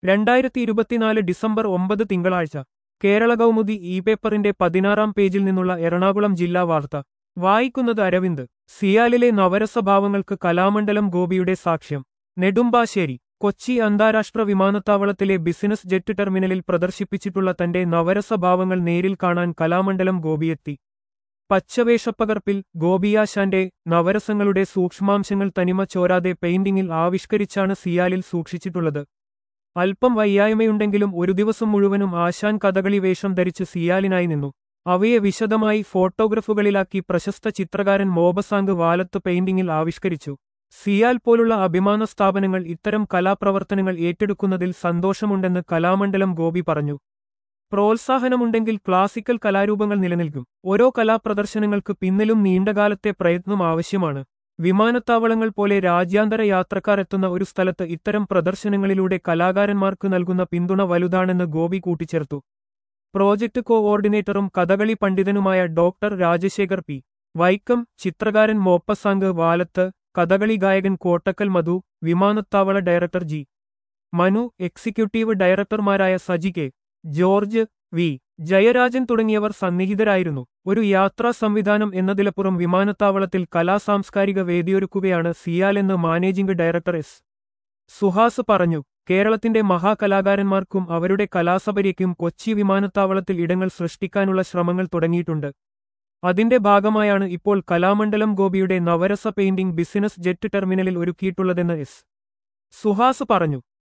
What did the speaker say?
രണ്ടായിരത്തി ഇരുപത്തിനാല് ഡിസംബർ ഒമ്പത് തിങ്കളാഴ്ച കേരള കൗമുദി ഇ പേപ്പറിന്റെ പതിനാറാം പേജിൽ നിന്നുള്ള എറണാകുളം ജില്ലാ വാർത്ത വായിക്കുന്നത് അരവിന്ദ് സിയാലിലെ നവരസഭാവങ്ങൾക്ക് കലാമണ്ഡലം ഗോപിയുടെ സാക്ഷ്യം നെടുമ്പാശ്ശേരി കൊച്ചി അന്താരാഷ്ട്ര വിമാനത്താവളത്തിലെ ബിസിനസ് ജെറ്റ് ടെർമിനലിൽ പ്രദർശിപ്പിച്ചിട്ടുള്ള തന്റെ നവരസഭാവങ്ങൾ നേരിൽ കാണാൻ കലാമണ്ഡലം ഗോപിയെത്തി പച്ചവേഷപ്പകർപ്പിൽ ഗോപിയാശാന്റെ നവരസങ്ങളുടെ സൂക്ഷ്മാംശങ്ങൾ തനിമ ചോരാതെ പെയിന്റിംഗിൽ ആവിഷ്കരിച്ചാണ് സിയാലിൽ സൂക്ഷിച്ചിട്ടുള്ളത് അല്പം വയ്യായ്മയുണ്ടെങ്കിലും ഒരു ദിവസം മുഴുവനും ആശാൻ കഥകളി വേഷം ധരിച്ച് സിയാലിനായി നിന്നു അവയെ വിശദമായി ഫോട്ടോഗ്രഫുകളിലാക്കി പ്രശസ്ത ചിത്രകാരൻ മോബസാങ്ക് വാലത്ത് പെയിന്റിംഗിൽ ആവിഷ്കരിച്ചു സിയാൽ പോലുള്ള അഭിമാന സ്ഥാപനങ്ങൾ ഇത്തരം കലാപ്രവർത്തനങ്ങൾ ഏറ്റെടുക്കുന്നതിൽ സന്തോഷമുണ്ടെന്ന് കലാമണ്ഡലം ഗോപി പറഞ്ഞു പ്രോത്സാഹനമുണ്ടെങ്കിൽ ക്ലാസിക്കൽ കലാരൂപങ്ങൾ നിലനിൽക്കും ഓരോ കലാപ്രദർശനങ്ങൾക്ക് പിന്നിലും നീണ്ടകാലത്തെ പ്രയത്നം ആവശ്യമാണ് വിമാനത്താവളങ്ങൾ പോലെ രാജ്യാന്തര യാത്രക്കാർ എത്തുന്ന ഒരു സ്ഥലത്ത് ഇത്തരം പ്രദർശനങ്ങളിലൂടെ കലാകാരന്മാർക്ക് നൽകുന്ന പിന്തുണ വലുതാണെന്ന് ഗോപി കൂട്ടിച്ചേർത്തു പ്രോജക്ട് കോഓർഡിനേറ്ററും കഥകളി പണ്ഡിതനുമായ ഡോക്ടർ രാജശേഖർ പി വൈക്കം ചിത്രകാരൻ മോപ്പസാങ്ക് വാലത്ത് കഥകളി ഗായകൻ കോട്ടക്കൽ മധു വിമാനത്താവള ഡയറക്ടർ ജി മനു എക്സിക്യൂട്ടീവ് ഡയറക്ടർമാരായ സജി കെ ജോർജ് വി ജയരാജൻ തുടങ്ങിയവർ സന്നിഹിതരായിരുന്നു ഒരു യാത്രാ സംവിധാനം എന്നതിലപ്പുറം വിമാനത്താവളത്തിൽ കലാസാംസ്കാരിക വേദിയൊരുക്കുകയാണ് സിയാലെന്ന് മാനേജിംഗ് ഡയറക്ടർ എസ് സുഹാസ് പറഞ്ഞു കേരളത്തിന്റെ മഹാകലാകാരന്മാർക്കും അവരുടെ കലാസപര്യയ്ക്കും കൊച്ചി വിമാനത്താവളത്തിൽ ഇടങ്ങൾ സൃഷ്ടിക്കാനുള്ള ശ്രമങ്ങൾ തുടങ്ങിയിട്ടുണ്ട് അതിന്റെ ഭാഗമായാണ് ഇപ്പോൾ കലാമണ്ഡലം ഗോപിയുടെ നവരസ പെയിന്റിംഗ് ബിസിനസ് ജെറ്റ് ടെർമിനലിൽ ഒരുക്കിയിട്ടുള്ളതെന്ന് എസ് സുഹാസ് പറഞ്ഞു